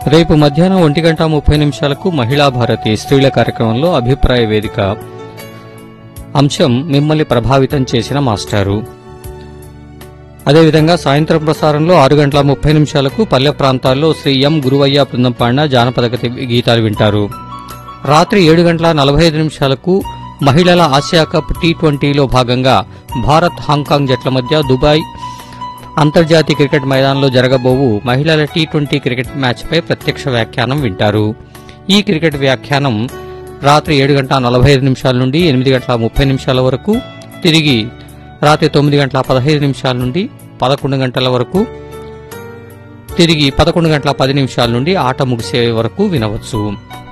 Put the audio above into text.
రేపు మధ్యాహ్నం ఒంటి గంట ముప్పై నిమిషాలకు మహిళా భారతి స్త్రీల కార్యక్రమంలో అభిప్రాయ వేదిక అంశం మిమ్మల్ని ప్రభావితం చేసిన మాస్టారు అదేవిధంగా సాయంత్రం ప్రసారంలో ఆరు గంటల ముప్పై నిమిషాలకు పల్లె ప్రాంతాల్లో శ్రీ ఎం గురువయ్య బృందం పాడిన జానపద గతి గీతాలు వింటారు రాత్రి ఏడు గంటల నలభై ఐదు నిమిషాలకు మహిళల ఆసియా కప్ టీ ట్వంటీలో భాగంగా భారత్ హాంకాంగ్ జట్ల మధ్య దుబాయ్ అంతర్జాతీయ క్రికెట్ మైదానంలో జరగబోవు మహిళల టీ ట్వంటీ క్రికెట్ మ్యాచ్పై ప్రత్యక్ష వ్యాఖ్యానం వింటారు ఈ క్రికెట్ వ్యాఖ్యానం రాత్రి ఏడు గంటల నలభై ఐదు నిమిషాల నుండి ఎనిమిది గంటల ముప్పై నిమిషాల వరకు తిరిగి రాత్రి తొమ్మిది గంటల పదహైదు నిమిషాల నుండి పదకొండు గంటల వరకు తిరిగి పదకొండు గంటల పది నిమిషాల నుండి ఆట ముగిసే వరకు వినవచ్చు